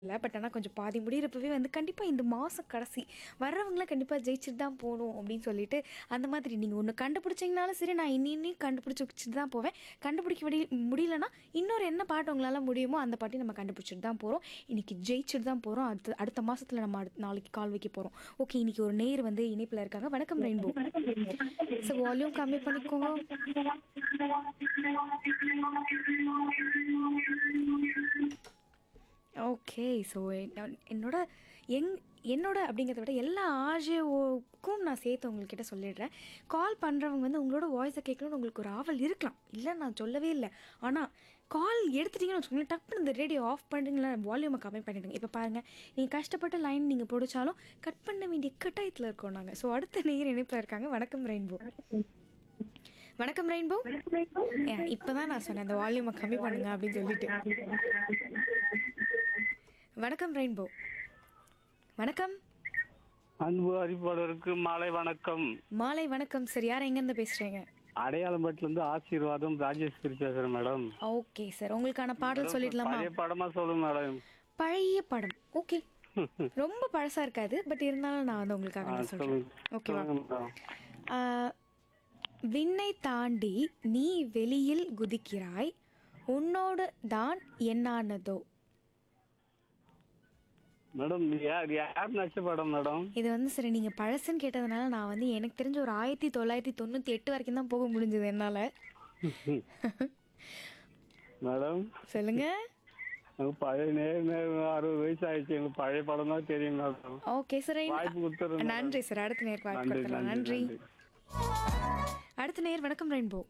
இல்லை பட் ஆனால் கொஞ்சம் பாதி முடியிறப்பவே வந்து கண்டிப்பாக இந்த மாதம் கடைசி வர்றவங்களாம் கண்டிப்பாக ஜெயிச்சுட்டு தான் போகணும் அப்படின்னு சொல்லிட்டு அந்த மாதிரி நீங்கள் ஒன்று கண்டுபிடிச்சிங்கனாலும் சரி நான் இன்னி இன்னி கண்டுபிடிச்சி வச்சுட்டு தான் போவேன் கண்டுபிடிக்க முடி முடியலன்னா இன்னொரு என்ன பாட்டு உங்களால் முடியுமோ அந்த பாட்டையும் நம்ம கண்டுபிடிச்சிட்டு தான் போகிறோம் இன்றைக்கி ஜெயிச்சுட்டு தான் போகிறோம் அடுத்த அடுத்த மாதத்தில் நம்ம அடுத்த நாளைக்கு கால் வைக்க போகிறோம் ஓகே இன்றைக்கி ஒரு நேர் வந்து இணைப்பில் இருக்காங்க வணக்கம் ரெயின்போ ஸோ வால்யூம் கம்மி பண்ணிக்கோங்க ஓகே ஸோ என்னோட எங் என்னோட அப்படிங்கிறத விட எல்லா ஆர்ஜேஓக்கும் நான் சேர்த்து உங்கள்கிட்ட சொல்லிடுறேன் கால் பண்ணுறவங்க வந்து உங்களோட வாய்ஸை கேட்கணும்னு உங்களுக்கு ஒரு ஆவல் இருக்கலாம் இல்லை நான் சொல்லவே இல்லை ஆனால் கால் எடுத்துட்டீங்கன்னு வச்சுக்கோங்களேன் டக்குனு இந்த ரேடியோ ஆஃப் பண்ணிட்டீங்களா வால்யூமை கம்மி பண்ணிடுங்க இப்போ பாருங்கள் நீங்கள் கஷ்டப்பட்ட லைன் நீங்கள் பிடிச்சாலும் கட் பண்ண வேண்டிய கட்டாயத்தில் இருக்கோம் நாங்கள் ஸோ அடுத்த நேர் இணைப்பில் இருக்காங்க வணக்கம் ரெயின்போ வணக்கம் ரெயின்போ இப்போ தான் நான் சொன்னேன் அந்த வால்யூமை கம்மி பண்ணுங்க அப்படின்னு சொல்லிட்டு வணக்கம் ரெயின்போ வணக்கம் அன்பு அறிவாளருக்கு மாலை வணக்கம் மாலை வணக்கம் சார் யார் எங்கேருந்து பேசுகிறீங்க அடையாளம்பட்டில இருந்து ஆசீர்வாதம் ராஜேஸ்வரி பேசுறேன் மேடம் ஓகே சார் உங்களுக்கான பாடல் சொல்லிடலாமா பழைய படமா சொல்லுங்க மேடம் பழைய படம் ஓகே ரொம்ப பழசா இருக்காது பட் இருந்தாலும் நான் வந்து உங்களுக்காக நான் சொல்கிறேன் சொல்லுங்க ஓகேவா சொல்லுங்க மேடம் ஆஹ், விண்ணை தாண்டி நீ வெளியில் குதிக்கிறாய் உன்னோடு தான் என்னானதோ மேடம் யார் யார் நடிச்ச படம் மேடம் இது வந்து சரி நீங்கள் பழசுன்னு கேட்டதுனால நான் வந்து எனக்கு தெரிஞ்ச ஒரு ஆயிரத்தி தொள்ளாயிரத்தி தொண்ணூற்றி எட்டு வரைக்கும் தான் போக முடிஞ்சது என்னால் மேடம் சொல்லுங்க எனக்கு பழைய நேரம் நேரம் அறுபது வயசு ஆயிடுச்சு எனக்கு பழைய படம் தான் தெரியும் மேடம் ஓகே சார் வாய்ப்பு கொடுத்துருங்க நன்றி சார் அடுத்த நேர் வாய்ப்பு நன்றி கொடுக்கலாம் நன்றி நன்றி அடுத்த நேர் வணக்கம் ரெயின்போ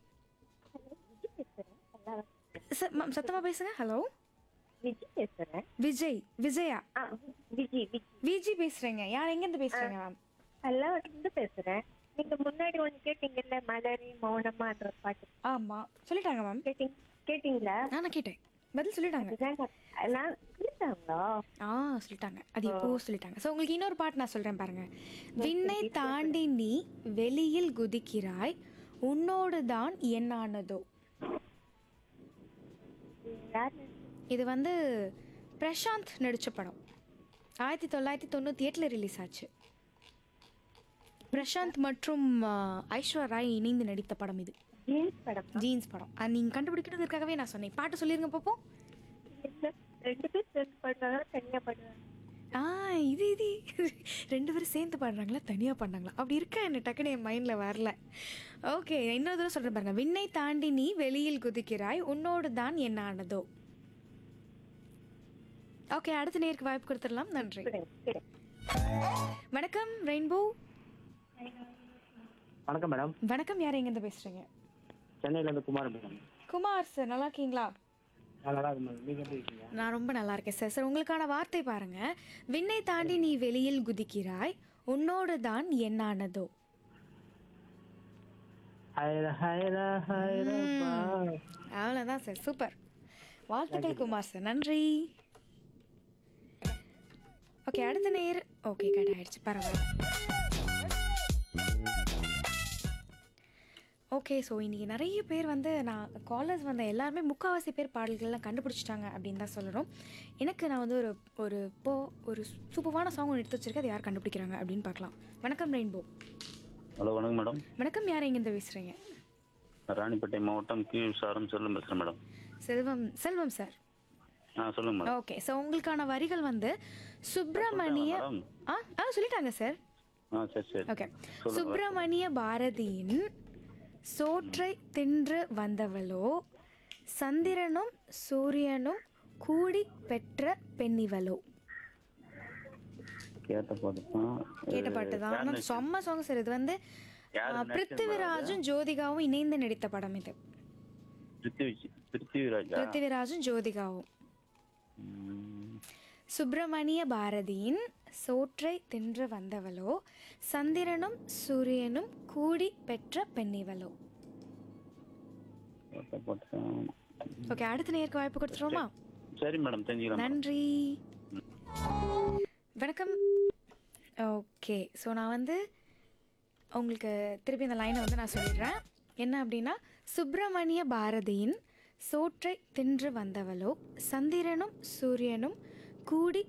சார் மேம் சத்தமாக பேசுங்க ஹலோ விஜய் பேசுறேன் விஜய் விஜயா ஆ விஜய் விஜய் விஜி பேசுறேங்க யார் எங்கேருந்து பேசுறீங்க மேம் பல்லாவட்டிலிருந்து பேசுறேன் நீங்க முன்னாடி ஒண்ணு கேட்டீங்கல்ல மலரி மௌனமான்ற பாட்டு ஆமாம் சொல்லிட்டாங்க மேம் கேட்டீங்க கேட்டீங்களா நான் கேட்டேன் பதில் சொல்லிட்டாங்க அதுதான் நான் நான் கேட்டாங்களா ஆ சொல்லிட்டாங்க அது இப்போ சொல்லிட்டாங்க ஸோ உங்களுக்கு இன்னொரு பாட்டு நான் சொல்கிறேன் பாருங்க விண்ணை தாண்டி நீ வெளியில் குதிக்கிறாய் உன்னோடு தான் என்னானதோ யார் இது வந்து பிரசாந்த் நடித்த படம் ஆயிரத்தி தொள்ளாயிரத்தி தொண்ணூற்றி எட்டில் ரிலீஸ் ஆச்சு பிரசாந்த் மற்றும் ஆ, ஐஸ்வர்யா ராய் இணைந்து நடித்த படம் இது ஜீன்ஸ் படம் ஜீன்ஸ் படம் அது நீங்கள் கண்டுபிடிக்கிறதுக்காகவே நான் சொன்னேன் பாட்டு சொல்லிருங்க பார்ப்போம் இல்ல ரெண்டு பேர் சேர்ந்து பாடுறாங்க தனியா பாடுறாங்க ஆ இது இது ரெண்டு பேரும் சேர்ந்து பாடுறாங்களா தனியாக பாடுறாங்களா அப்படி இருக்கா என்ன டக்குன்னு என் மைண்டில் வரல ஓகே இன்னொரு தடவை சொல்கிறேன் பாருங்க விண்ணை தாண்டி நீ வெளியில் குதிக்கிறாய் உன்னோடு தான் என்ன ஆனதோ ஓகே அடுத்த நேருக்கு வாய்ப்பு கொடுத்துடலாம் நன்றி கிடையாது, கிடையாது. வணக்கம் ரெயின்போ வணக்கம் மேடம் வணக்கம் யார் எங்கேருந்து பேசுகிறீங்க சென்னையில இருந்து குமார் மேடம் குமார் சார் நல்லா இருக்கீங்களா நான் நல்லா இருக்கு மேடம் நீங்க எப்படி இருக்கீங்க நான் ரொம்ப நல்லா இருக்கேன் சார் சார் உங்களுக்கான வார்த்தை பாருங்க விண்ணை தாண்டி நீ வெளியில் குதிக்கிறாய் உன்னோடு தான் என்னானதோ ஹைர ஹைர ஹைரப்பா அவ்வளோதான் சார் சூப்பர் வாழ்த்துக்கள் குமார் சார் நன்றி ஓகே அடுத்த நேர் ஓகே கட் ஆயிடுச்சு பரவாயில்ல ஓகே ஸோ இன்றைக்கி நிறைய பேர் வந்து நான் காலர்ஸ் வந்த எல்லாருமே முக்கால்வாசி பேர் பாடல்கள்லாம் கண்டுபிடிச்சிட்டாங்க அப்படின்னு தான் சொல்லணும் எனக்கு நான் வந்து ஒரு ஒரு இப்போ ஒரு சூப்பரான சாங் ஒன்று எடுத்து வச்சிருக்கேன் அதை யார் கண்டுபிடிக்கிறாங்க அப்படின்னு பார்க்கலாம் வணக்கம் ரெயின்போ ஹலோ வணக்கம் மேடம் வணக்கம் யார் எங்கேருந்து பேசுகிறீங்க ராணிப்பேட்டை மாவட்டம் கீழ் சாரம் செல்லும் பேசுகிறேன் மேடம் செல்வம் செல்வம் சார் ஆ சொல்லுங்க மேடம் ஓகே ஸோ உங்களுக்கான வரிகள் வந்து சுப்பிரமணிய மேடம் ஆ ஆ சொல்லிட்டாங்க சார் ஆ சரி சரி ஓகே சொல்லுங்க. சுப்பிரமணிய பாரதியின் சோற்றை தின்று வந்தவளோ சந்திரனும் சூரியனும் கூடி பெற்ற பெண்ணிவளோ கேட்ட பாட்டு தான் கேட்ட பாட்டு தான் ஆனால் செம்ம சாங் சார் இது வந்து யாரு ஆ, நடிச்சது பிருத்திவிராஜும் ஜோதிகாவும் இணைந்து நடித்த படம் இது பிருத்திவி பிருத்திவிராஜா பிருத்திவிராஜும் ஜோதிகாவும் ம், சுப்பிரமணிய பாரதியின் சோற்றை தின்று வந்தவளோ சந்திரனும் சூரியனும் கூடி பெற்ற பெண்ணிவளோ கேட்ட பாட்டு தான். ஓகே அடுத்த நேருக்கு வாய்ப்பு கொடுத்துருவோமா சரி மேடம் தெரிஞ்சுக்கலாம் மேடம். நன்றி வணக்கம் ஓகே ஸோ நான் வந்து உங்களுக்கு திருப்பி இந்த லைனை வந்து நான் சொல்லிடுறேன் என்ன அப்படின்னா சுப்பிரமணிய பாரதியின் சோற்றை தின்று வந்தவளோ சந்திரனும் சூரியனும் கூடி